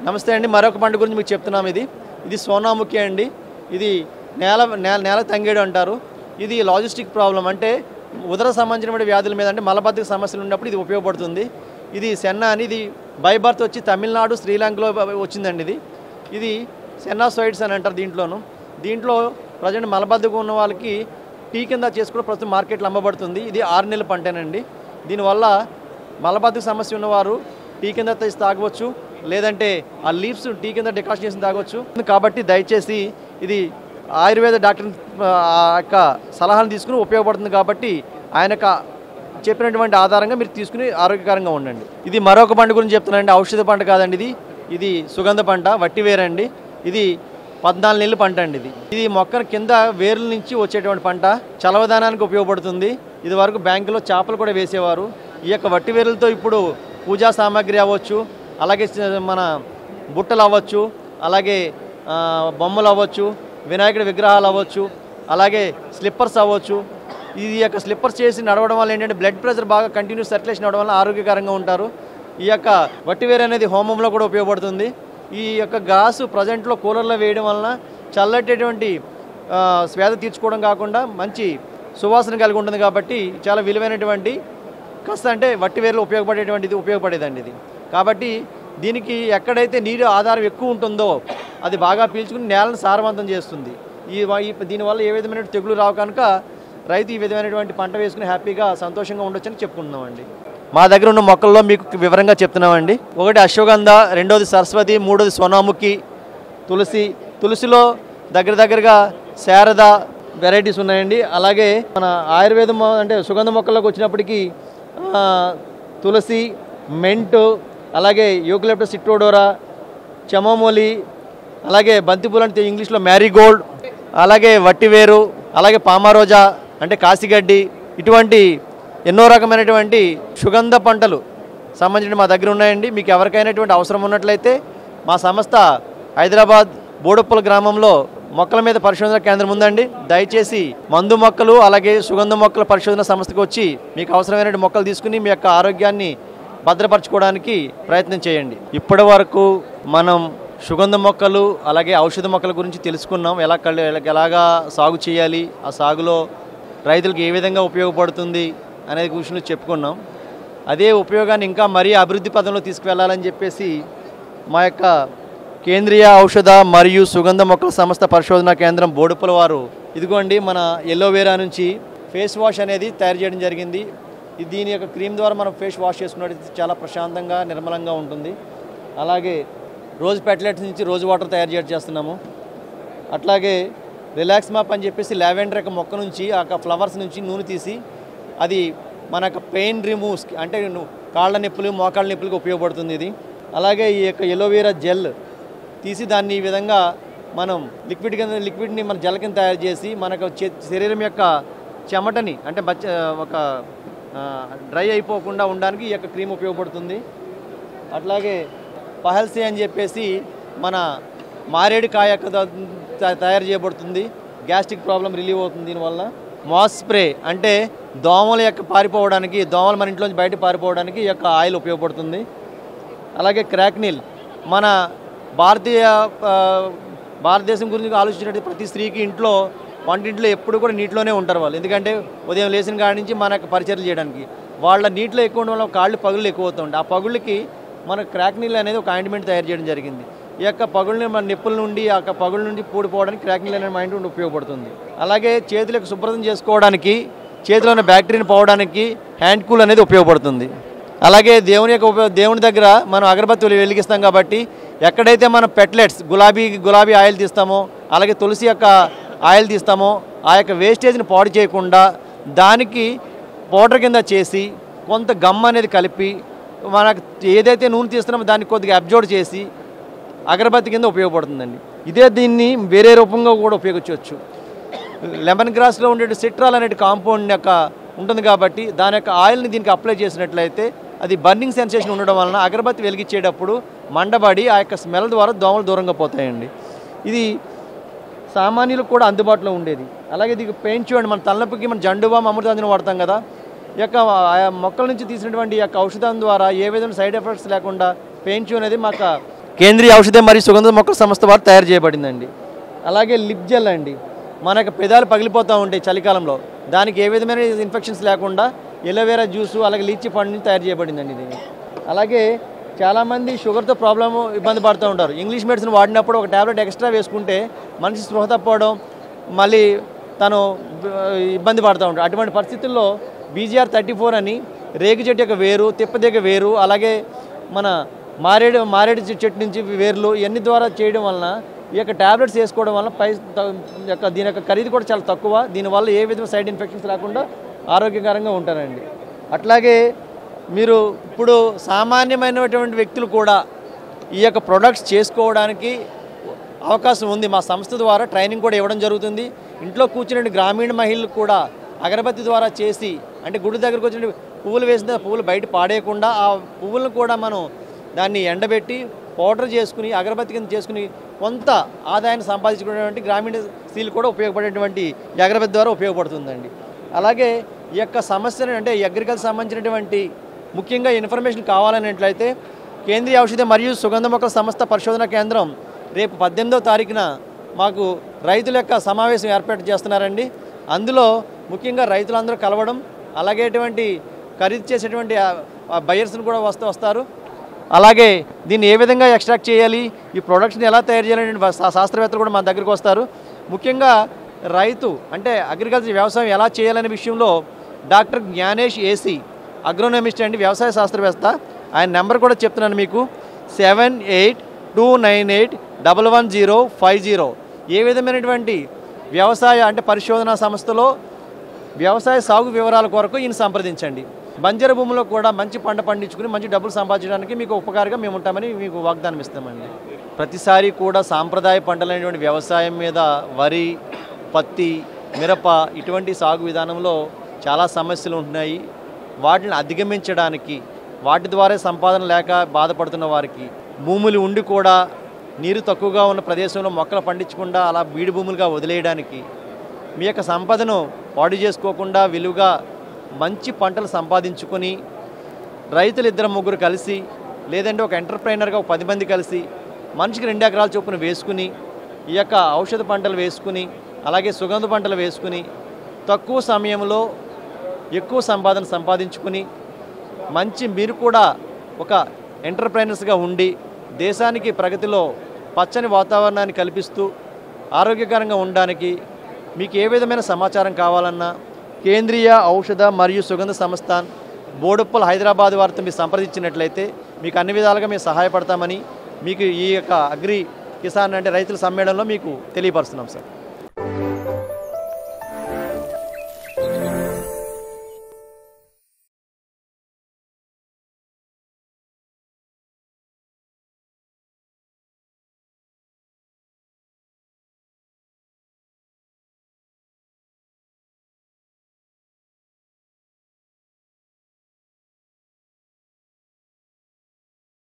నమస్తే అండి మరొక పంట గురించి మీకు చెప్తున్నాం ఇది ఇది సోనాముఖి అండి ఇది నేల నేల నేల తంగేడు అంటారు ఇది లాజిస్టిక్ ప్రాబ్లం అంటే ఉదర సంబంధించిన వ్యాధుల మీద అంటే మలబద్ధక సమస్యలు ఉన్నప్పుడు ఇది ఉపయోగపడుతుంది ఇది సెన్నా అని ఇది బై బర్త్ వచ్చి తమిళనాడు శ్రీలంకలో వచ్చిందండి ఇది ఇది సెన్నాసోయిడ్స్ అని అంటారు దీంట్లోను దీంట్లో ప్రజెంట్ మలబద్ధకం ఉన్న వాళ్ళకి టీ కింద చేసుకుని ప్రస్తుతం మార్కెట్లో అమ్మబడుతుంది ఇది ఆరు నెలల పంటేనండి దీనివల్ల మలబద్ధక సమస్య ఉన్నవారు టీ కింద తీసి తాగవచ్చు లేదంటే ఆ లీవ్స్ టీ కింద డికాషన్ చేసి తాగవచ్చు కాబట్టి దయచేసి ఇది ఆయుర్వేద డాక్టర్ ఆ యొక్క సలహాలు తీసుకుని ఉపయోగపడుతుంది కాబట్టి ఆయన యొక్క చెప్పినటువంటి ఆధారంగా మీరు తీసుకుని ఆరోగ్యకరంగా ఉండండి ఇది మరొక పంట గురించి చెప్తున్నానండి ఔషధ పంట కాదండి ఇది ఇది సుగంధ పంట వట్టి వేరండి ఇది పద్నాలుగు నెలల పంట అండి ఇది ఇది మొక్కను కింద వేర్ల నుంచి వచ్చేటువంటి పంట చలవదానానికి ఉపయోగపడుతుంది ఇది వరకు బ్యాంకులో చేపలు కూడా వేసేవారు ఈ యొక్క వట్టి వేరులతో ఇప్పుడు పూజా సామాగ్రి అవ్వచ్చు అలాగే స- మన బుట్టలు అవ్వచ్చు అలాగే ఆ, బొమ్మలు అవ్వచ్చు వినాయకుడి విగ్రహాలు అవ్వచ్చు అలాగే స్లిప్పర్స్ అవ్వచ్చు ఇది యొక్క స్లిప్పర్స్ చేసి నడవడం వల్ల ఏంటంటే బ్లడ్ ప్రెషర్ బాగా కంటిన్యూస్ సర్క్యులేషన్ అవడం వల్ల ఆరోగ్యకరంగా ఉంటారు ఈ యొక్క వట్టివేరు అనేది హోమంలో కూడా ఉపయోగపడుతుంది ఈ యొక్క గాసు ప్రజెంట్లో కూలర్లో వేయడం వలన చల్లటటువంటి ఆ, స్వేద తీర్చుకోవడం కాకుండా మంచి సువాసన కలిగి ఉంటుంది కాబట్టి చాలా విలువైనటువంటి కాస్త అంటే వట్టి వేర్లు ఉపయోగపడేటువంటిది ఉపయోగపడేదండి ఇది కాబట్టి దీనికి ఎక్కడైతే నీరు ఆధారం ఎక్కువ ఉంటుందో అది బాగా పీల్చుకుని నేలను సారవంతం చేస్తుంది ఈ వ- ఈ దీనివల్ల ఏ విధమైన తెగులు రావు కనుక రైతు ఈ విధమైనటువంటి పంట వేసుకుని హ్యాపీగా సంతోషంగా ఉండొచ్చని చెప్పుకుంటున్నామండి మా దగ్గర ఉన్న మొక్కల్లో మీకు వివరంగా చెప్తున్నామండి ఒకటి అశ్వగంధ రెండోది సరస్వతి మూడోది సోనాముఖి తులసి తులసిలో దగ్గర దగ్గరగా శారద వెరైటీస్ ఉన్నాయండి అలాగే మన ఆయుర్వేదం మొ- అంటే సుగంధ మొక్కల్లోకి వచ్చినప్పటికీ ఆ, తులసి మెంటు అలాగే యూకలిప్టస్ సిట్రోడోరా చెమోమోలి అలాగే బంతిపూలు అంటే ఇంగ్లీష్లో మ్యారీగోల్డ్ అలాగే వట్టివేరు అలాగే పామారోజా అంటే కాసిగడ్డి ఇటువంటి ఎన్నో రకమైనటువంటి సుగంధ పంటలు సంబంధించిన మా దగ్గర ఉన్నాయండి మీకు ఎవరికైనటువంటి అవసరం ఉన్నట్లయితే మా సంస్థ హైదరాబాద్ బోడుప్పల గ్రామంలో మొక్కల మీద పరిశోధన కేంద్రం ఉందండి దయచేసి మందు మొక్కలు అలాగే సుగంధ మొక్కల పరిశోధన సంస్థకు వచ్చి మీకు అవసరమైన మొక్కలు తీసుకుని మీ యొక్క ఆరోగ్యాన్ని భద్రపరచుకోవడానికి ప్రయత్నం చేయండి ఇప్పటి వరకు మనం సుగంధ మొక్కలు అలాగే ఔషధ మొక్కల గురించి తెలుసుకున్నాం ఎలా కళ్ళు ఎలాగా సాగు చేయాలి ఆ సాగులో రైతులకు ఏ విధంగా ఉపయోగపడుతుంది అనేది విషయంలో చెప్పుకున్నాం అదే ఉపయోగాన్ని ఇంకా మరీ అభివృద్ధి పదంలో తీసుకువెళ్ళాలని చెప్పేసి మా యొక్క కేంద్రీయ ఔషధ మరియు సుగంధ మొక్కల సంస్థ పరిశోధనా కేంద్రం బోడుపుల వారు ఇదిగోండి మన ఎల్లోవేరా నుంచి ఫేస్ వాష్ అనేది తయారు చేయడం జరిగింది ఇది దీని యొక్క క్రీమ్ ద్వారా మనం ఫేస్ వాష్ చేసుకున్నట్టు చాలా ప్రశాంతంగా నిర్మలంగా ఉంటుంది అలాగే రోజ్ పెట్లెట్స్ నుంచి రోజ్ వాటర్ తయారు చేయడం చేస్తున్నాము అట్లాగే రిలాక్స్ మాప్ అని చెప్పేసి లావెండర్ యొక్క మొక్క నుంచి ఆ యొక్క ఫ్లవర్స్ నుంచి నూనె తీసి అది మన యొక్క పెయిన్ రిమూవ్స్ అంటే ను- కాళ్ళ నొప్పులు మోకాళ్ళ నొప్పులకు ఉపయోగపడుతుంది ఇది అలాగే ఈ యొక్క ఎలోవేరా జెల్ తీసి దాన్ని ఈ విధంగా మనం లిక్విడ్ కింద లిక్విడ్ని మన జెల్ కింద తయారు చేసి మనకు చే- శరీరం యొక్క చెమటని అంటే బచ్చ ఒక డ్రై అయిపోకుండా ఉండడానికి ఈ యొక్క క్రీమ్ ఉపయోగపడుతుంది అట్లాగే పహల్సీ అని చెప్పేసి మన మారేడుకాయ యొక్క ద- త- తయారు చేయబడుతుంది గ్యాస్ట్రిక్ ప్రాబ్లం రిలీవ్ అవుతుంది దీనివల్ల మాస్ స్ప్రే అంటే దోమల యొక్క పారిపోవడానికి దోమలు మన ఇంట్లోంచి బయట పారిపోవడానికి ఈ యొక్క ఆయిల్ ఉపయోగపడుతుంది అలాగే క్రాక్నిల్ మన భారతీయ ఆ, భారతదేశం గురించి ఆలోచించినట్టు ప్రతి స్త్రీకి ఇంట్లో వంటింట్లో ఎప్పుడు కూడా నీటిలోనే ఉంటారు వాళ్ళు ఎందుకంటే ఉదయం లేచిన కాడి నుంచి మన యొక్క పరిచర్లు చేయడానికి వాళ్ళ నీటిలో ఎక్కువ ఉండడం వల్ల కాళ్ళు పగుళ్ళు ఎక్కువ అవుతుంటాయి ఆ పగుళ్ళకి మన క్రాక్ నీళ్ళు అనేది ఒక ఆయింట్మెంట్ తయారు చేయడం జరిగింది ఈ యొక్క పగుళ్ళని మన నిప్పుల నుండి ఆ యొక్క పగుళ్ళ నుండి పూడిపోవడానికి క్రాక్ నీళ్ళు అనే మైండ్ ఉపయోగపడుతుంది అలాగే చేతులకు శుభ్రం చేసుకోవడానికి చేతిలో ఉన్న బ్యాక్టీరియాని పోవడానికి హ్యాండ్ కూల్ అనేది ఉపయోగపడుతుంది అలాగే దేవుని యొక్క ఉపయోగ దేవుని దగ్గర మనం అగరబత్తులు వెలిగిస్తాం కాబట్టి ఎక్కడైతే మనం పెట్లెట్స్ గులాబీ గులాబీ ఆయిల్ తీస్తామో అలాగే తులసి యొక్క ఆయిల్ తీస్తామో ఆ యొక్క వేస్టేజ్ని పాడు చేయకుండా దానికి పౌడర్ కింద చేసి కొంత గమ్ అనేది కలిపి మనకు ఏదైతే నూనె తీస్తున్నామో దాన్ని కొద్దిగా అబ్జర్వ్ చేసి అగరబత్తి కింద ఉపయోగపడుతుందండి ఇదే దీన్ని వేరే రూపంగా కూడా ఉపయోగించవచ్చు లెమన్ గ్రాస్లో ఉండే సిట్రాల్ అనే కాంపౌండ్ యొక్క ఉంటుంది కాబట్టి దాని యొక్క ఆయిల్ని దీనికి అప్లై చేసినట్లయితే అది బర్నింగ్ సెన్సేషన్ ఉండడం వలన అగరబత్తి వెలిగించేటప్పుడు మండబడి ఆ యొక్క స్మెల్ ద్వారా దోమలు దూరంగా పోతాయండి ఇది సామాన్యులకు కూడా అందుబాటులో ఉండేది అలాగే ఇది పెయింట్ చూడండి మన తలనొప్పికి మన జండుబామ్ అమృతాంజనం వాడతాం కదా ఈ యొక్క ఆ మొక్కల నుంచి తీసినటువంటి ఈ యొక్క ఔషధం ద్వారా ఏ విధమైన సైడ్ ఎఫెక్ట్స్ లేకుండా పెయింట్ చూ అనేది మాకు కేంద్రీయ ఔషధ మరియు సుగంధ మొక్కల సంస్థ వారు తయారు చేయబడిందండి అలాగే లిప్ జెల్ అండి మన యొక్క పెదాలు పగిలిపోతూ ఉంటాయి చలికాలంలో దానికి ఏ విధమైన ఇన్ఫెక్షన్స్ లేకుండా ఎలోవేరా జ్యూసు అలాగే లీచి పండు నుంచి తయారు చేయబడిందండి ఇది అలాగే చాలామంది షుగర్తో ప్రాబ్లమ్ ఇబ్బంది పడుతూ ఉంటారు ఇంగ్లీష్ మెడిసిన్ వాడినప్పుడు ఒక ట్యాబ్లెట్ ఎక్స్ట్రా వేసుకుంటే మనిషి స్పృహ తప్పవడం మళ్ళీ తను ఆ, ఇబ్బంది పడుతూ ఉంటాడు అటువంటి పరిస్థితుల్లో బీజీఆర్ థర్టీ ఫోర్ అని రేగు చెట్టు యొక్క వేరు తిప్పదగ్గ వేరు అలాగే మన మారేడు మారేడు చె- చెట్టు నుంచి వేర్లు ఇవన్నీ ద్వారా చేయడం వలన ఈ యొక్క ట్యాబ్లెట్స్ వేసుకోవడం వలన పై త- యొక్క దీని యొక్క ఖరీదు కూడా చాలా తక్కువ దీనివల్ల ఏ విధమైన సైడ్ ఇన్ఫెక్షన్స్ రాకుండా ఆరోగ్యకరంగా ఉంటారండి అట్లాగే మీరు ఇప్పుడు సామాన్యమైనటువంటి వ్యక్తులు కూడా ఈ యొక్క ప్రొడక్ట్స్ చేసుకోవడానికి అవకాశం ఉంది మా సంస్థ ద్వారా ట్రైనింగ్ కూడా ఇవ్వడం జరుగుతుంది ఇంట్లో కూర్చునే గ్రామీణ మహిళలకు కూడా అగరబత్తి ద్వారా చేసి అంటే గుడి దగ్గరకు వచ్చిన పువ్వులు వేసిన పువ్వులు బయట పాడేయకుండా ఆ పువ్వులను కూడా మనం దాన్ని ఎండబెట్టి పౌడర్ చేసుకుని అగరబత్తి కింద చేసుకుని కొంత ఆదాయాన్ని సంపాదించుకునేటువంటి గ్రామీణ స్త్రీలు కూడా ఉపయోగపడేటువంటి ఈ అగరబత్తి ద్వారా ఉపయోగపడుతుందండి అలాగే ఈ యొక్క సమస్యను అంటే అగ్రికల్చర్ సంబంధించినటువంటి ముఖ్యంగా ఇన్ఫర్మేషన్ కావాలనేట్లయితే కేంద్రీయ ఔషధ మరియు సుగంధ మొక్కల సంస్థ పరిశోధన కేంద్రం రేపు పద్దెనిమిదో తారీఖున మాకు రైతుల యొక్క సమావేశం ఏర్పాటు చేస్తున్నారండి అందులో ముఖ్యంగా రైతులందరూ కలవడం అలాగే ఇటువంటి ఖరీదు చేసేటువంటి బయర్స్ని కూడా వస్తూ వస్తారు అలాగే దీన్ని ఏ విధంగా ఎక్స్ట్రాక్ట్ చేయాలి ఈ ప్రొడక్ట్స్ని ఎలా తయారు చేయాలని శా- శాస్త్రవేత్తలు కూడా మా దగ్గరికి వస్తారు ముఖ్యంగా రైతు అంటే అగ్రికల్చర్ వ్యవసాయం ఎలా చేయాలనే విషయంలో డాక్టర్ జ్ఞానేష్ ఏసీ అగ్రోనమిస్ట్ అండి వ్యవసాయ శాస్త్రవేత్త ఆయన నెంబర్ కూడా చెప్తున్నాను మీకు seven eight two nine eight double one zero five zero ఏ విధమైనటువంటి వ్యవసాయ అంటే పరిశోధనా సంస్థలో వ్యవసాయ సాగు వివరాల కొరకు ఈయన సంప్రదించండి బంజర భూమిలో కూడా మంచి పంట పండించుకుని మంచి డబ్బులు సంపాదించడానికి మీకు ఉపకారంగా మేము ఉంటామని మీకు వాగ్దానం ఇస్తామండి ప్రతిసారి కూడా సాంప్రదాయ పంటలైనటువంటి వ్యవసాయం మీద వరి పత్తి మిరప ఇటువంటి సాగు విధానంలో చాలా సమస్యలు ఉంటున్నాయి వాటిని అధిగమించడానికి వాటి ద్వారా సంపాదన లేక బాధపడుతున్న వారికి భూములు ఉండి కూడా నీరు తక్కువగా ఉన్న ప్రదేశంలో మొక్కలు పండించకుండా అలా బీడు భూములుగా వదిలేయడానికి మీ యొక్క సంపదను పాడు చేసుకోకుండా విలువగా మంచి పంటలు సంపాదించుకొని రైతులు ఇద్దరు ముగ్గురు కలిసి లేదంటే ఒక ఎంటర్ప్రైనర్గా ఒక పది మంది కలిసి మనిషికి రెండు ఎకరాల చొప్పున వేసుకుని ఈ యొక్క ఔషధ పంటలు వేసుకుని అలాగే సుగంధ పంటలు వేసుకుని తక్కువ సమయంలో ఎక్కువ సంపాదన సంపాదించుకుని మంచి మీరు కూడా ఒక ఎంటర్ప్రైనర్స్గా ఉండి దేశానికి ప్రగతిలో పచ్చని వాతావరణాన్ని కల్పిస్తూ ఆరోగ్యకరంగా ఉండడానికి మీకు ఏ విధమైన సమాచారం కావాలన్నా కేంద్రీయ ఔషధ మరియు సుగంధ సంస్థాన్ బోడుప్పల్ హైదరాబాద్ వారితో మీరు సంప్రదించినట్లయితే మీకు అన్ని విధాలుగా మేము సహాయపడతామని మీకు ఈ యొక్క అగ్రి కిసాన్ అంటే రైతుల సమ్మేళనంలో మీకు తెలియపరుస్తున్నాం సార్